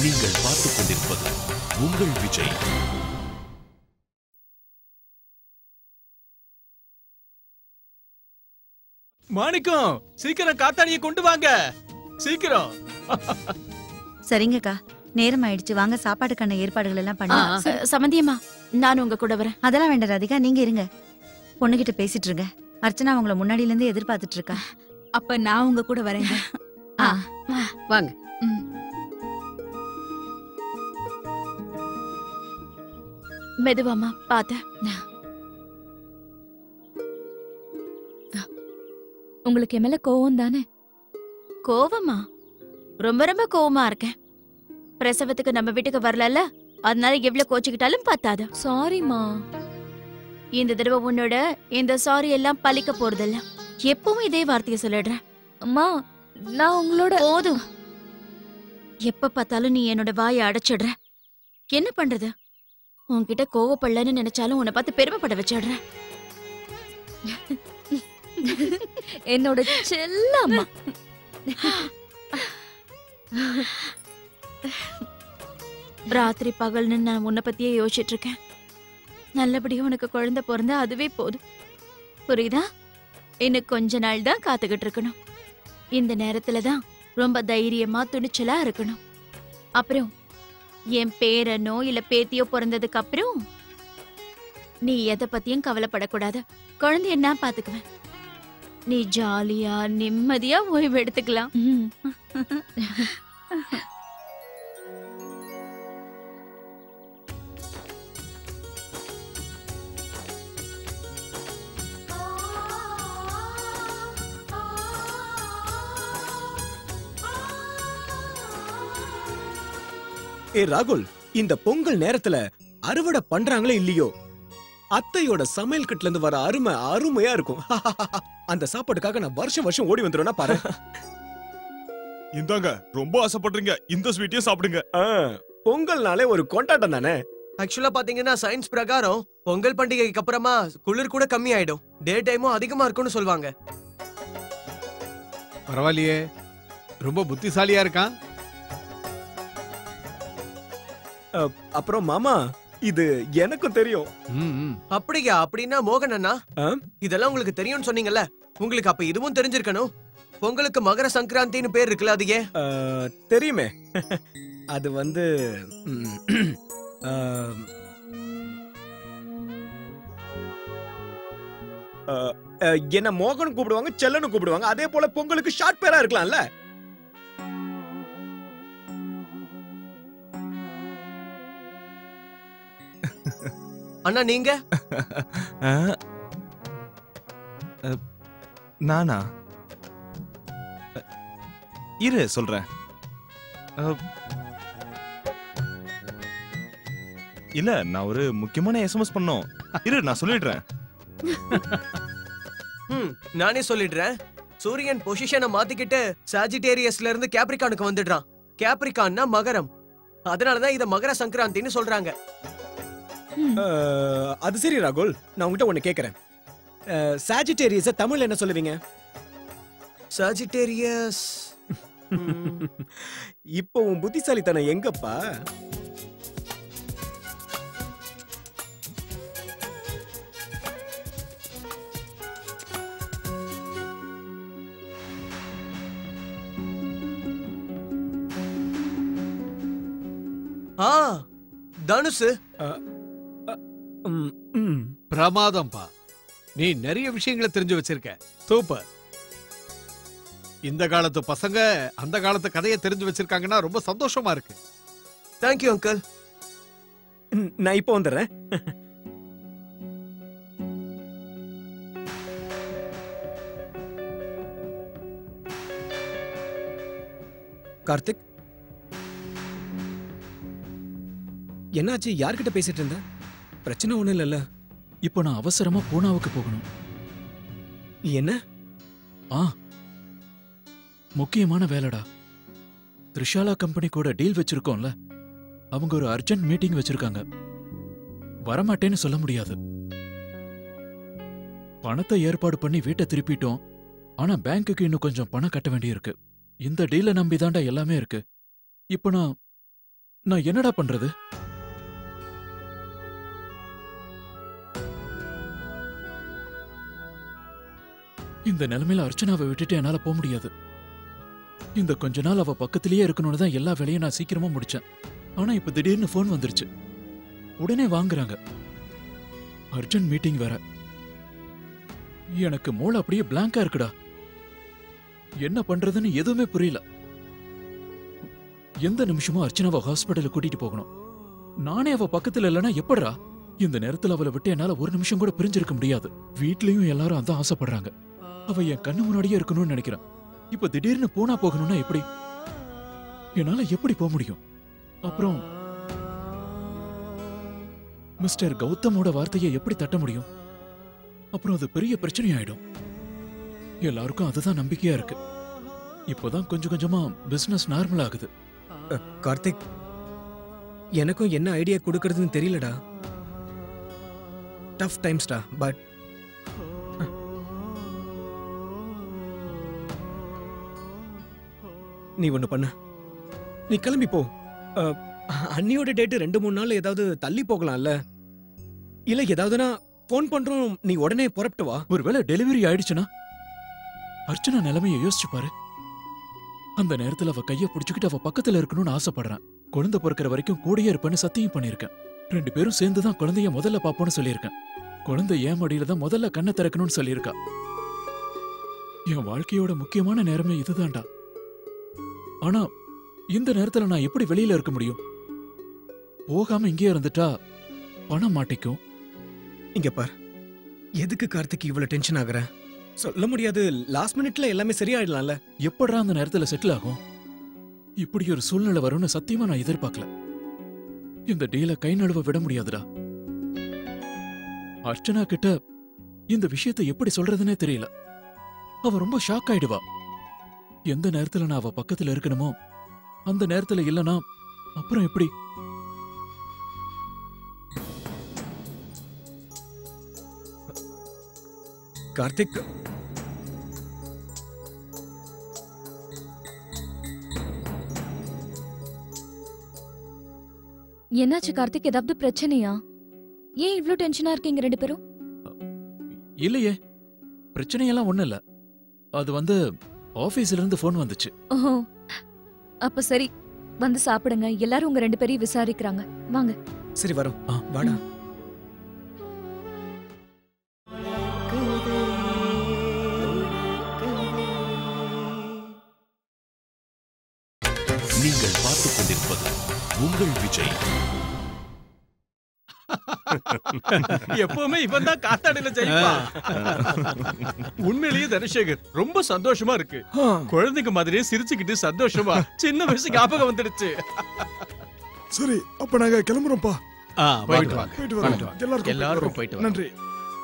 நீங்கள் பார்த்துக் கொண்டிருப்பது உங்கள் விஜய் மாணிக்கம் சீக்கிரம் காத்தாடியை கொண்டு வாங்க சீக்கிரம் சரிங்கக்கா நேரம் ஆயிடுச்சு வாங்க சாப்பாட்டுக்கான ஏற்பாடுகள் எல்லாம் பண்ணி ச- சமந்தியம்மா நான் உங்க கூட வரேன் அதெல்லாம் வேண்டாம் ராதிகா நீங்க இருங்க பொண்ணுகிட்ட பேசிட்டு இருங்க அர்ச்சனா உங்களை முன்னாடில இருந்து எதிர்பார்த்துட்டு இருக்கா அப்ப நான் உங்க கூட வரேங்க ஆ. வாங்க ம். மெதுவாமா பாத்து உங்களுக்கு என் மேல கோவம் தானே கோவமா ரொம்ப ரொம்ப கோவமா இருக்கேன் பிரசவத்துக்கு நம்ம வீட்டுக்கு வரலல்ல அதனால எவ்வளவு கோச்சுக்கிட்டாலும் பத்தாது சாரிமா இந்த தடவை உன்னோட இந்த சாரி எல்லாம் பலிக்க போறதில்ல எப்பவும் இதே வார்த்தையை சொல்லிடுறேன் அம்மா நான் உங்களோட போதும் எப்ப பார்த்தாலும் நீ என்னோட வாயை அடைச்சிடுற என்ன பண்றது உன்கிட்ட கோவப்படலன்னு நினைச்சாலும் உன்னை பார்த்து பெருமைப்பட வச்சிடுறேன் என்னோட செல்ல அம்மா ராத்திரி பகல்னு நான் உன்னை பத்தியே யோசிச்சுட்டு இருக்கேன் நல்லபடியா உனக்கு குழந்தை பிறந்தா அதுவே போதும் புரியுதா இன்னும் கொஞ்ச நாள் தான் காத்துக்கிட்டு இருக்கணும் இந்த நேரத்துல தான் ரொம்ப தைரியமா துணிச்சலா இருக்கணும் அப்புறம் என் பேரனோ இல்ல பேத்தியோ பிறந்ததுக்கு அப்புறம் நீ எதை பத்தியும் கவலைப்படக்கூடாது குழந்தைய நான் பாத்துக்குவேன் நீ ஜாலியா நிம்மதியா ஓய்வு எடுத்துக்கலாம் ம். ஏ ராகுல் இந்த பொங்கல் நேரத்துல அறுவடை பண்றாங்களே இல்லையோ அத்தையோட சமையல் கட்டுல இருந்து வர அருமை அருமையா இருக்கும் அந்த சாப்பாட்டுக்காக நான் வருஷம் வருஷம் ஓடி வந்துருவேன்னா பாரு இந்தாங்க ரொம்ப ஆசைப்படுறீங்க இந்த ஸ்வீட்டையும் சாப்பிடுங்க ஆ, பொங்கல்னாலே ஒரு கொண்டாட்டம் தானே ஆக்சுவலா பாத்தீங்கன்னா சயின்ஸ் பிரகாரம் பொங்கல் பண்டிகைக்கு அப்புறமா குளிர் கூட கம்மி ஆயிடும் டே டைமும் அதிகமா இருக்கும்னு சொல்லுவாங்க பரவாயில்லையே ரொம்ப புத்திசாலியா இருக்கான் அப்புறம் மாமா இது எனக்கும் தெரியும் ம், ம். அப்படியா அப்படின்னா மோகன் அண்ணா ஆ? இதெல்லாம் உங்களுக்கு தெரியும்னு சொன்னீங்கல்ல உங்களுக்கு அப்ப இதுவும் தெரிஞ்சிருக்கணும் பொங்கலுக்கு மகர சங்கராந்தின்னு பேர் இருக்குல்ல அது ஏன் ஆ, தெரியுமே அது வந்து ம், ஆ, ஆ, ஆ, என்ன மோகன் கூப்பிடுவாங்க செல்லன்னு கூப்பிடுவாங்க அதே போல பொங்கலுக்கு ஷார்ட் பேரா இருக்கலாம்ல அண்ணா நீங்க ஆ? அ, நானா அ, இரு சொல்றேன் அ, இல்ல நான் ஒரு முக்கியமான எஸ்எம்எஸ் பண்ணோம் இரு நான் சொல்லிடுறேன் ம் நானே சொல்லிடுறேன் சூரியன் பொசிஷனை மாத்திக்கிட்டு சாஜிடேரியஸ்ல இருந்து கேப்ரிகானுக்கு வந்துடுறான் கேப்ரிகான்னா மகரம் அதனாலதான் இத மகர சங்கராந்தின்னு சொல்றாங்க ஆ, அது சரி ராகுல் நான் உங்ககிட்ட ஒண்ணு கேக்குறேன் சாஜிடேரியஸ தமிழ்ல என்ன சொல்லுவீங்க சாஜிடேரியஸ் இப்போ உன் புத்திசாலித்தனம் எங்கப்பா ஆ தனுசு ம், ம். பிரமாதம்பா நீ நிறைய விஷயங்களை தெரிஞ்சு வச்சிருக்க சூப்பர் இந்த காலத்து பசங்க அந்த காலத்து கதையை தெரிஞ்சு வச்சிருக்காங்கன்னா ரொம்ப சந்தோஷமா இருக்கு தேங்க்யூ அங்கிள் ம், நான் இப்போ வந்துடுறேன் கார்த்திக் என்னாச்சு யார்கிட்ட பேசிட்டு இருந்த பிரச்சனை ஒண்ணும் இல்லைல்ல இப்போ நான் அவசரமா பூனாவுக்கு போகணும் என்ன ஆ முக்கியமான வேலைடா த்ரிஷாலா கம்பெனி கூட டீல் வச்சிருக்கோம்ல அவங்க ஒரு அர்ஜென்ட் மீட்டிங் வச்சிருக்காங்க வரமாட்டேன்னு சொல்ல முடியாது பணத்தை ஏற்பாடு பண்ணி வீட்டை திருப்பிட்டோம் ஆனா பேங்க்குக்கு இன்னும் கொஞ்சம் பணம் கட்ட வேண்டியிருக்கு இந்த டீலை நம்பி எல்லாமே இருக்கு இப்போ நான் நான் என்னடா பண்றது இந்த நிலைமையில அர்ச்சனாவை விட்டுட்டு என்னால போக முடியாது இந்த கொஞ்ச நாள் அவ பக்கத்திலேயே இருக்கணும்னு தான் எல்லா வேலையும் நான் சீக்கிரமா முடிச்சேன் ஆனா இப்ப திடீர்னு ஃபோன் வந்துருச்சு உடனே வாங்குறாங்க அர்ஜென்ட் மீட்டிங் வேற எனக்கு மூளை அப்படியே பிளாங்கா இருக்குடா என்ன பண்றதுன்னு எதுவுமே புரியல எந்த நிமிஷமும் அர்ச்சனாவை ஹாஸ்பிட்டலுக்கு கூட்டிட்டு போகணும் நானே அவ பக்கத்துல இல்லைன்னா எப்படிடா இந்த நேரத்துல அவளை விட்டு என்னால ஒரு நிமிஷம் கூட பிரிஞ்சிருக்க முடியாது வீட்லயும் எல்லாரும் அதான் ஆசைப்படுறாங்க அவ என் கண்ணு முன்னாடியே இருக்கணும்னு நினைக்கிறேன் இப்ப திடீர்னு போனா போகணும்னா எப்படி என்னால எப்படி போக முடியும் அப்புறம் மிஸ்டர் கௌதமோட வார்த்தையை எப்படி தட்ட முடியும் அப்புறம் அது பெரிய பிரச்சனையாயிடும் எல்லாருக்கும் அதுதான் நம்பிக்கையா இருக்கு இப்போதான் கொஞ்சம் கொஞ்சமா பிசினஸ் நார்மல் ஆகுது அ, கார்த்திக் எனக்கும் என்ன ஐடியா கொடுக்கறதுன்னு தெரியலடா டஃப் டைம்ஸ்டா பட் நீ ஒண்ணு பண்ண நீ கிளம்பி போ அ, அண்ணியோட டேட்டு ரெண்டு மூணு நாள் ஏதாவது தள்ளி போகலாம்ல இல்ல ஏதாவதுனா ஃபோன் பண்றோம் நீ உடனே புறப்பட்டு வா ஒருவேளை டெலிவரி ஆயிடுச்சுன்னா அர்ச்சனா நிலைமையை யோசிச்சு பாரு அந்த நேரத்துல அவ கைய புடிச்சுக்கிட்டு அவ பக்கத்துல இருக்கணும்னு ஆசைப்படுறேன் குழந்தை பிறக்கிற வரைக்கும் கூடயே இருப்பேன்னு சத்தியம் பண்ணிருக்கேன் ரெண்டு பேரும் சேர்ந்து தான் குழந்தைய முதல்ல பாப்போம்னு சொல்லியிருக்கேன் குழந்தை ஏன் மடியில தான் முதல்ல கண்ணை திறக்கணும்னு சொல்லியிருக்கா என் வாழ்க்கையோட முக்கியமான நேரமே இதுதான்டா ஆனா இந்த நேரத்துல நான் எப்படி வெளியில இருக்க முடியும் போகாம இங்கே இருந்துட்டா பணம் மாட்டிக்கும் இங்க பார் எதுக்கு கார்த்திக் இவ்வளவு டென்ஷன் ஆகுற சொல்ல முடியாது லாஸ்ட் மினிட்ல எல்லாமே சரியாயிடலாம்ல எப்படா அந்த நேரத்துல செட்டில் ஆகும் இப்படி ஒரு சூழ்நிலை வரும்னு சத்தியமா நான் எதிர்பார்க்கல இந்த டீல கை நழுவ விட முடியாதுடா அர்ச்சனா கிட்ட இந்த விஷயத்தை எப்படி சொல்றதுனே தெரியல அவ ரொம்ப ஷாக் ஆயிடுவா எந்த நேரத்துல நான் அவ பக்கத்துல இருக்கணுமோ அந்த நேரத்துல இல்லனா அப்புறம் எப்படி கார்த்திக் என்னாச்சு கார்த்திக் ஏதாவது பிரச்சனையா ஏன் இவ்ளோ டென்ஷனா இருக்கீங்க ரெண்டு பேரும் இல்லையே பிரச்சனையெல்லாம் ஒண்ணு இல்ல அது வந்து ஆபீஸ்ல இருந்து ஃபோன் வந்துச்சு ஓஹோ அப்ப சரி வந்து சாப்பிடுங்க எல்லாரும் உங்க ரெண்டு பேரையும் விசாரிக்கிறாங்க வாங்க சரி வரோம் ஆ. வாடா நீங்கள் பார்த்துக் கொண்டிருப்பது உங்கள் விஜய் எப்பவுமே இவன் தான் காத்தாடியில ஜெயிப்பான் உண்மையிலேயே தனசேகர் ரொம்ப சந்தோஷமா இருக்கு குழந்தைங்க மாதிரியே சிரிச்சுக்கிட்டு சந்தோஷமா சின்ன வயசு ஞாபகம் வந்துடுச்சு சரி அப்ப நாங்க கிளம்புறோம்ப்பா போயிட்டு வாங்க போயிட்டு போயிட்டு வரோம் வாங்க. எல்லாருக்கும் எல்லாருக்கும் போயிட்டு போயிட்டு வரோம். வாங்க. நன்றி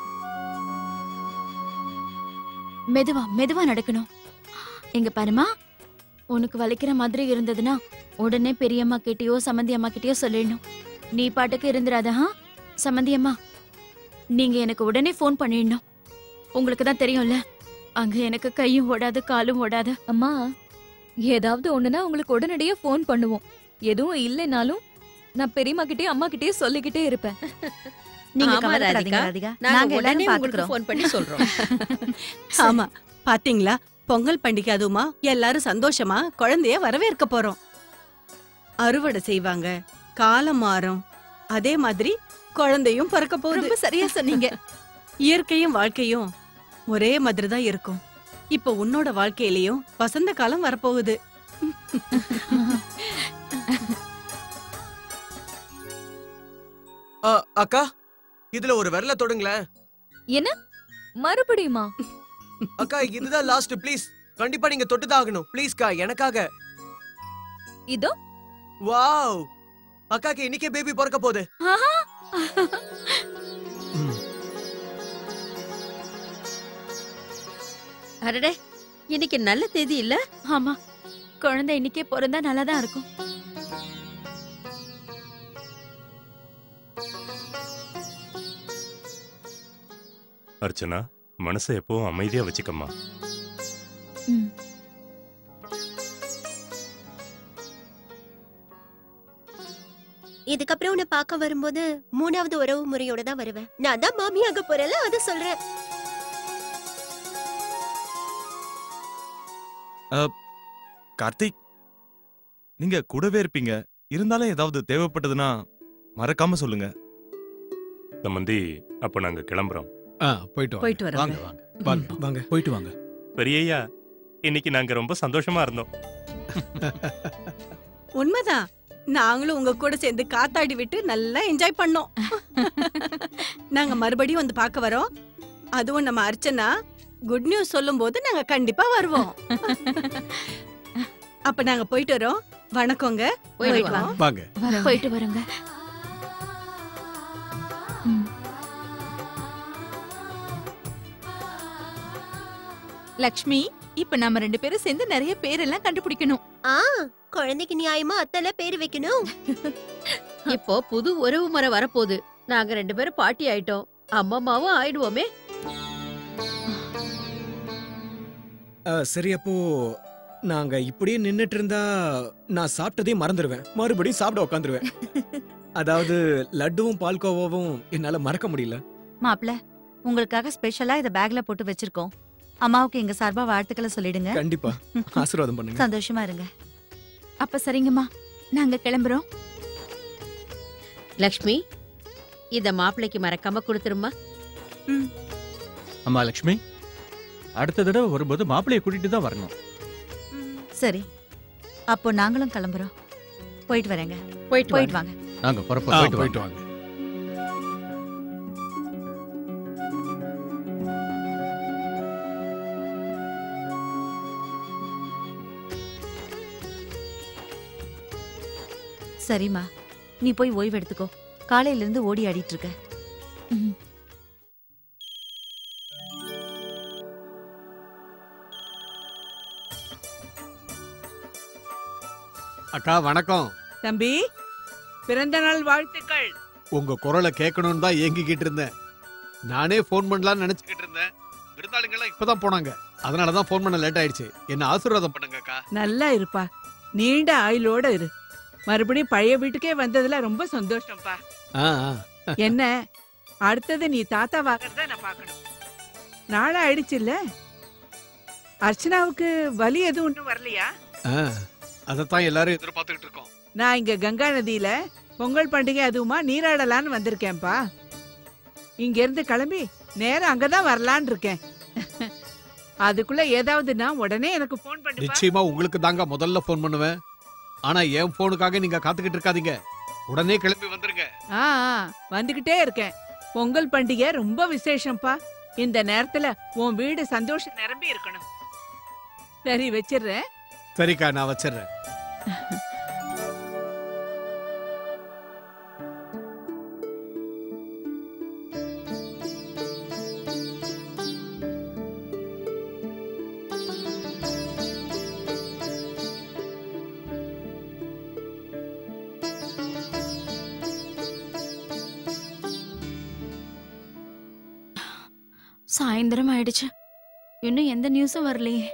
மெதுவா மெதுவா நடக்கணும் எங்க பாருமா உனக்கு வலிக்கிற மாதிரி இருந்ததுன்னா உடனே பெரியம்மா கிட்டயோ சம்மந்தி அம்மா கிட்டயோ சொல்லிடணும் நீ பாட்டுக்கு இருந்துராத ஆ? சம்மந்தி அம்மா நீங்க எனக்கு உடனே ஃபோன் பண்ணிடணும் உங்களுக்கு தான் தெரியும்ல அங்க எனக்கு கையும் ஓடாது காலும் ஓடாது அம்மா ஏதாவது ஒண்ணுனா உங்களுக்கு உடனடியே ஃபோன் பண்ணுவோம் எதுவும் இல்லைனாலும் நான் பெரியம்மா கிட்டே அம்மா கிட்டே சொல்லிக்கிட்டே இருப்பேன் நீங்க ஆமா, கவலைப்படாதீங்க ராதிகா. ராதிகா நாங்க நாங்க உடனே எல்லாரும் உங்களுக்கு பாத்துக்கிறோம் ஃபோன் பண்ணி சொல்றோம் ஆமா பாத்தீங்களா பொங்கல் பண்டிகை அதுவுமா எல்லாரும் சந்தோஷமா குழந்தைய வரவேற்க போறோம் அறுவடை செய்வாங்க காலம் மாறும் அதே மாதிரி குழந்தையும் பிறக்க போகுது ரொம்ப சரியா சொன்னீங்க இயற்கையும் வாழ்க்கையும் ஒரே மாதிரி தான் இருக்கும் இப்ப உன்னோட வாழ்க்கையிலயும் வசந்த காலம் வரப்போகுது அ, அக்கா இதுல ஒரு விரல தொடுங்களேன் மறுபடியுமா அக்கா இதுதான் லாஸ்ட் ப்ளீஸ் கண்டிப்பா நீங்க தொட்டுதான் ஆகணும் ப்ளீஸ்க்கா எனக்காக இதோ வாவ் அக்காக்கு இன்னைக்கே பேபி பிறக்க போகுது ஆஹா. அடடே இன்னைக்கு நல்ல தேதி இல்ல ஆமா குழந்தை இன்னைக்கே பிறந்தா நல்லாதான் இருக்கும் அர்ச்சனா மனசை எப்பவும் அமைதியா வச்சுக்கம்மா ம். இதுக்கப்புறம் உன்னை பார்க்க வரும்போது மூணாவது உறவு முறையோட தான் வருவேன் நான் தான் மாமியாக போறேன்ல அது சொல்றேன் கார்த்திக் நீங்க கூடவே இருப்பீங்க இருந்தாலும் ஏதாவது தேவைப்பட்டதுன்னா மறக்காம சொல்லுங்க சம்பந்தி அப்ப நாங்க கிளம்புறோம் ஆ போயிட்டு வாங்க. போயிட்டு வரோங்க. வாங்க வாங்க வாங்க வாங்க போயிட்டு வாங்க பெரியய்யா இன்னைக்கு நாங்க ரொம்ப சந்தோஷமா இருந்தோம் உண்மைதான் நாங்களும் உங்க கூட சேர்ந்து காத்தாடி விட்டு நல்லா என்ஜாய் பண்ணோம் நாங்க மறுபடியும் வந்து பார்க்க வரோம் அதுவும் நம்ம அர்ச்சனா குட் நியூஸ் சொல்லும்போது நாங்க கண்டிப்பா வருவோம் அப்ப நாங்க போயிட்டு வரோம் வணக்கங்க போயிட்டு வாங்க. வாங்க போயிட்டு வரேங்க லக்ஷ்மி இப்ப நம்ம ரெண்டு பேரும் சேர்ந்து நிறைய பேரெல்லாம் கண்டுபிடிக்கணும் ஆ குழந்தைக்கு நியாயமா அத்தால பேர் வைக்கணும் இப்போ புது உறவு முறை வரப்போகுது நாங்க ரெண்டு பேரும் பாட்டி ஆயிட்டோம் அம்மாமாவும் ஆயிடுவோமே ஆ, சரி அப்போ நாங்க இப்படியே நின்னுட்டு இருந்தா நான் சாப்பிட்டதே மறந்துடுவேன் மறுபடியும் சாப்பிட உட்காந்துருவேன் அதாவது லட்டுவும் பால்கோவாவும் என்னால மறக்க முடியல மாப்ள உங்களுக்காக ஸ்பெஷலா இத பேக்ல போட்டு வச்சிருக்கோம் அம்மாவுக்கு எங்க சார்பா வாழ்த்துக்களை சொல்லிடுங்க கண்டிப்பா ஆசீர்வாதம் பண்ணுங்க சந்தோஷமா இருங்க அப்ப சரிங்கம்மா நாங்க கிளம்புறோம் லக்ஷ்மி இத மாப்பிள்ளைக்கு மறக்காம கொடுத்துருமா அம்மா லக்ஷ்மி அடுத்த தடவை வரும்போது மாப்பிள்ளைய கூட்டிட்டு தான் வரணும் சரி அப்போ நாங்களும் கிளம்புறோம் போயிட்டு வரேங்க போயிட்டு போயிட்டு வாங்க நாங்க ஆ, புறப்போம் போயிட்டு போயிட்டு வாங்க வாங்க சரிம்மா நீ போய் ஓய்வு எடுத்துக்கோ காலையில இருந்து ஓடி ஆடிட்டு இருக்க அக்கா வணக்கம் தம்பி பிறந்த நாள் வாழ்த்துக்கள் உங்க குரலை கேட்கணும்னு தான் ஏங்கிக்கிட்டு இருந்தேன் நானே ஃபோன் பண்ணலாம்னு நினைச்சுக்கிட்டு இருந்தேன் விருந்தாளிங்கெல்லாம் இப்பதான் போனாங்க அதனால தான் ஃபோன் பண்ண லேட் ஆயிடுச்சு என்ன ஆசீர்வாதம் பண்ணுங்க அக்கா நல்லா இருப்பா நீண்ட ஆயுளோட இரு மறுபடியும் பழைய வீட்டுக்கே வந்ததுல ரொம்ப சந்தோஷம்ப்பா ஆ, ஆ. என்ன அடுத்தது நீ தாத்தா வாங்கறத நான் பார்க்கணும் நாளை ஆயிடுச்சு இல்ல அர்ச்சனாவுக்கு வலி எதுவும் ஒன்றும் வரலையா ஆ, அதைத்தான் எல்லாரும் எதிர்பார்த்துக்கிட்டு இருக்கோம் நான் இங்க கங்கா நதியில பொங்கல் பண்டிகை அதுவுமா நீராடலான்னு வந்திருக்கேன்ப்பா இங்க இருந்து கிளம்பி நேரா அங்கதான் வரலான்னு இருக்கேன் அதுக்குள்ள ஏதாவதுன்னா உடனே எனக்கு போன் பண்ணுப்பா நிச்சயமா உங்களுக்கு தாங்க முதல்ல ஃபோன் பண்ணுவேன் ஆனா என் போனுக்காக நீங்க காத்துக்கிட்டு இருக்காதீங்க உடனே கிளம்பி வந்துருங்க ஆ ஆ, வந்துகிட்டே இருக்கேன் பொங்கல் பண்டிகை ரொம்ப விசேஷம்ப்பா இந்த நேரத்துல உன் வீடு சந்தோஷம் நிரம்பி இருக்கணும் சரி வச்சிடுறேன் சரிக்கா நான் வச்சிடுறேன் சாயந்தரம் ஆயிடுச்சு இன்னும் எந்த நியூஸும் வரலையே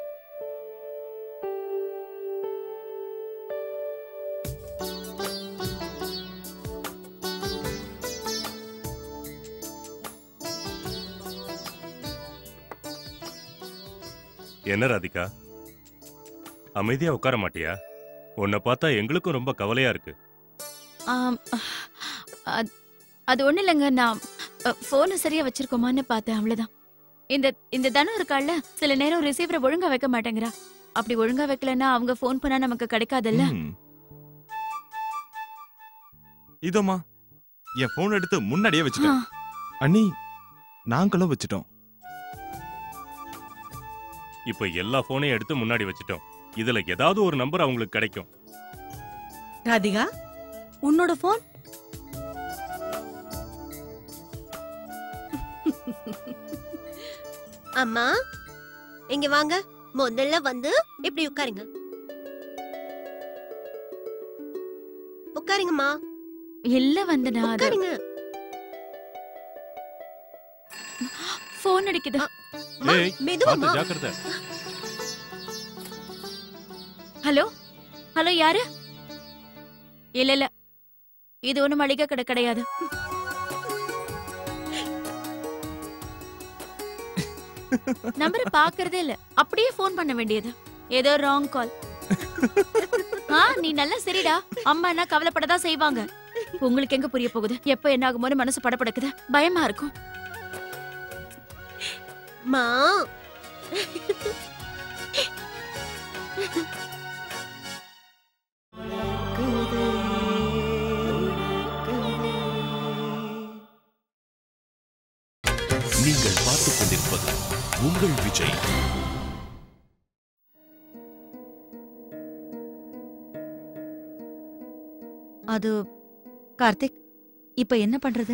என்ன ராதிகா அமைதியா உட்கார மாட்டியா உன்னை பார்த்தா எங்களுக்கும் ரொம்ப கவலையா இருக்கு ஆம், அத்- அது ஒண்ணு இல்லைங்க நான் போனை சரியா வச்சிருக்கோமான்னு பார்த்தேன் அவ்வளவுதான் இந்த இந்த தனம் இருக்கால சில நேரம் ரிசீவரை ஒழுங்கா வைக்க மாட்டேங்கிறா அப்படி ஒழுங்கா வைக்கலன்னா அவங்க ஃபோன் பண்ணா நமக்கு கிடைக்காதுல்ல ம். இதோமா என் போன் எடுத்து முன்னாடியே வச்சுட்டேன் அண்ணி நாங்களும் வச்சுட்டோம் இப்ப எல்லா போனையும் எடுத்து முன்னாடி வச்சிட்டோம் இதுல ஏதாவது ஒரு நம்பர் அவங்களுக்கு கிடைக்கும் ராதிகா உன்னோட போன் அம்மா இங்க வாங்க முதல்ல வந்து இப்படி உட்காருங்க உட்காருங்கம்மா இல்ல வந்தனா அது உட்காருங்க போன் அடிக்குது அம்மா, ஏய், மெதுவாம்மா. பார்த்து ஜாக்கிரதை ஹலோ ஹலோ யாரு இல்ல இல்ல இது ஒண்ணு மளிகை கடை கிடையாது நம்பரை பாக்குறதே இல்ல அப்படியே ஃபோன் பண்ண வேண்டியது ஏதோ ராங் கால் ஆ நீ நல்லா சரிடா அம்மா என்ன கவலைப்படதான் செய்வாங்க உங்களுக்கு எங்க புரிய போகுது எப்ப என்ன ஆகுமோன்னு மனசு படபடக்குது பயமா இருக்கும் மா நீங்கள் பார்த்துக் கொண்டிருப்பது உங்கள் விஜய் அது கார்த்திக் இப்ப என்ன பண்றது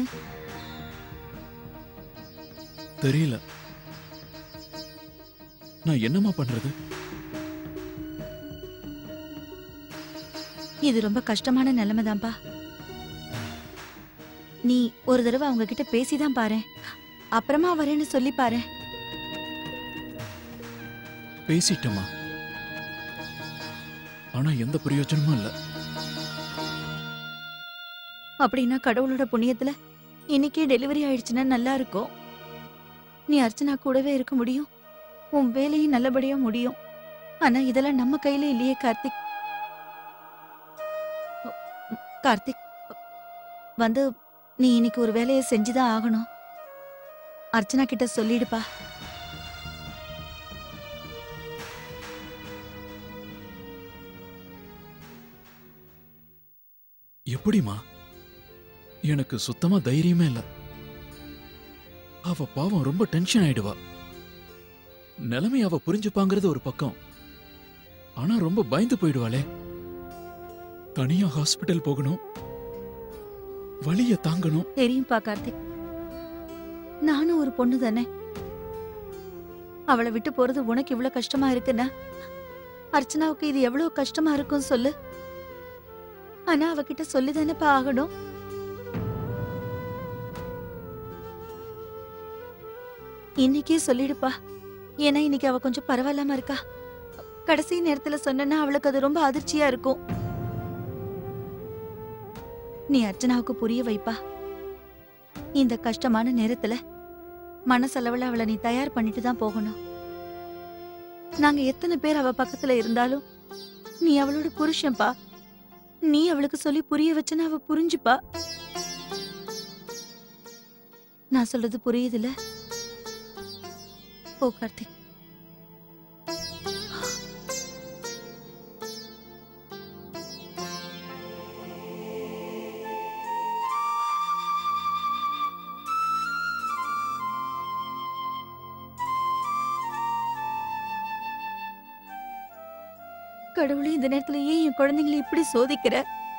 தெரியல நான் என்னம்மா பண்றது இது ரொம்ப கஷ்டமான நிலைமைதான்ப்பா நீ ஒரு தடவை அவங்க கிட்ட பேசிதான் பாரு அப்புறமா வரேன்னு சொல்லி பாரு பேசிட்டேம்மா ஆனா எந்த பிரயோஜனமும் இல்ல அப்படின்னா கடவுளோட புண்ணியத்துல இன்னைக்கே டெலிவரி ஆயிடுச்சுன்னா நல்லா இருக்கும் நீ அர்ச்சனா கூடவே இருக்க முடியும் உன் வேலையும் நல்லபடியா முடியும் ஆனா இதெல்லாம் நம்ம கையில இல்லையே கார்த்திக் கார்த்திக் வந்து நீ இன்னைக்கு ஒரு வேலையை செஞ்சுதான் ஆகணும் அர்ச்சனா கிட்ட சொல்லிடுப்பா எப்படிம்மா எனக்கு சுத்தமா தைரியமே இல்ல அவ பாவம் ரொம்ப டென்ஷன் ஆயிடுவா நிலைமை அவ புரிஞ்சுப்பாங்கிறது ஒரு பக்கம் ஆனா ரொம்ப பயந்து போயிடுவாளே தனியா ஹாஸ்பிட்டல் போகணும் வலிய தாங்கணும் தெரியும்பா கார்த்திக் நானும் ஒரு பொண்ணு தானே அவளை விட்டு போறது உனக்கு இவ்வளவு கஷ்டமா இருக்குன்னா அர்ச்சனாவுக்கு இது எவ்வளவு கஷ்டமா இருக்கும் சொல்லு ஆனா அவகிட்ட சொல்லிதானேப்பா ஆகணும் இன்னைக்கே சொல்லிடுப்பா ஏன்னா இன்னைக்கு அவ கொஞ்சம் பரவாயில்லாம இருக்கா கடைசி நேரத்துல சொன்னா அவளுக்கு அது ரொம்ப அதிர்ச்சியா இருக்கும் நீ அர்ச்சனாவுக்கு புரிய வைப்பா இந்த கஷ்டமான நேரத்துல மனசளவுல அவளை நீ தயார் பண்ணிட்டு தான் போகணும் நாங்க எத்தனை பேர் அவ பக்கத்துல இருந்தாலும் நீ அவளோட புருஷன்பா நீ அவளுக்கு சொல்லி புரிய வச்சனா அவ புரிஞ்சுப்பா நான் சொல்றது புரியுதுல ஓ கார்த்திக் கடவுளே இந்த நேரத்துல ஏன் என் குழந்தைங்களை இப்படி சோதிக்கிற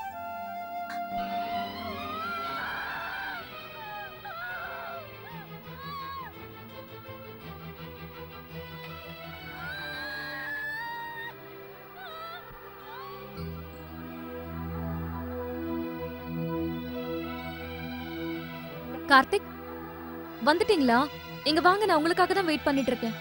கார்த்திக் வந்துட்டீங்களா இங்க வாங்க நான் உங்களுக்காக தான் வெயிட் பண்ணிட்டு இருக்கேன்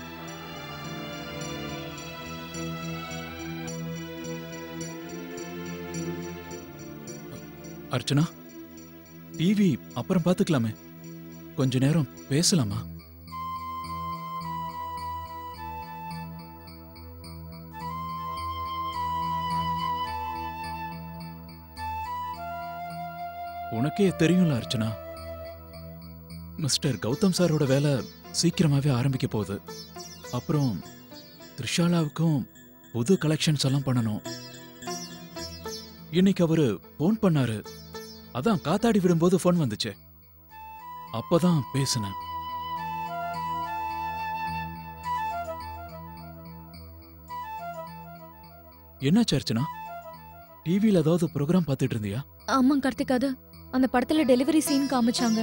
அர்ச்சனா டிவி அப்புறம் பாத்துக்கலாமே கொஞ்ச நேரம் பேசலாமா உனக்கே தெரியும்ல அர்ச்சனா மிஸ்டர் கௌதம் சாரோட வேலை சீக்கிரமாவே ஆரம்பிக்க போகுது அப்புறம் த்ரிஷாலாவுக்கும் புது கலெக்ஷன்ஸ் எல்லாம் பண்ணணும் இன்னைக்கு அவரு ஃபோன் பண்ணாரு அதான் காத்தாடி விடும்போது ஃபோன் வந்துச்சு அப்பதான் பேசினேன் என்னாச்சு அர்ச்சனா டிவியில் ஏதாவது ப்ரோக்ராம் பார்த்துட்டு இருந்தியா ஆமா கார்த்திக் அது அந்த படத்துல டெலிவரி சீன் காமிச்சாங்க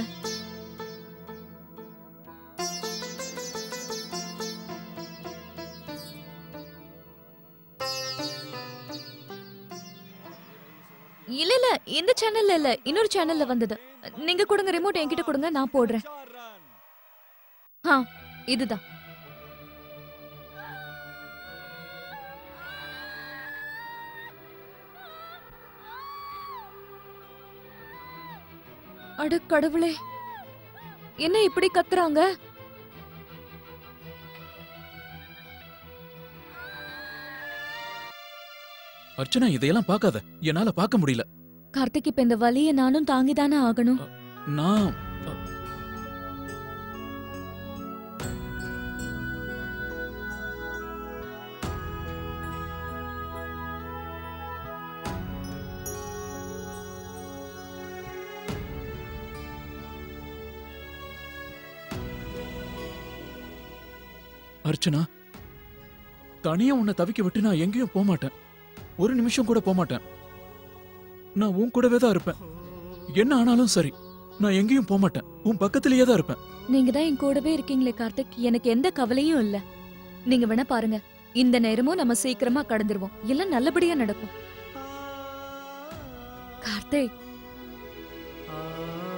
இல்ல இல்ல இந்த சேனல்ல இல்ல இன்னொரு சேனல்ல வந்தது நீங்க கொடுங்க ரிமோட் என்கிட்ட கொடுங்க நான் போடுறேன் ஆ இதுதான் அட கடவுளே என்ன இப்படி கத்துறாங்க அர்ச்சனா இதையெல்லாம் பார்க்காத என்னால பார்க்க முடியல கார்த்திக் இப்ப இந்த வலியை நானும் தாங்கிதானே ஆகணும் நான் அர்ச்சனா தனியா உன்னை தவிக்க விட்டு நான் எங்கேயும் போக மாட்டேன் ஒரு நிமிஷம் கூட போக மாட்டேன் நான் உன் கூடவே தான் இருப்பேன் என்ன ஆனாலும் சரி நான் எங்கேயும் போக மாட்டேன் உன் பக்கத்திலேயே தான் இருப்பேன் நீங்க தான் என் கூடவே இருக்கீங்களே கார்த்திக் எனக்கு எந்த கவலையும் இல்ல நீங்க வேணா பாருங்க இந்த நேரமும் நம்ம சீக்கிரமா கடந்துருவோம் எல்லாம் நல்லபடியா நடக்கும் கார்த்திக்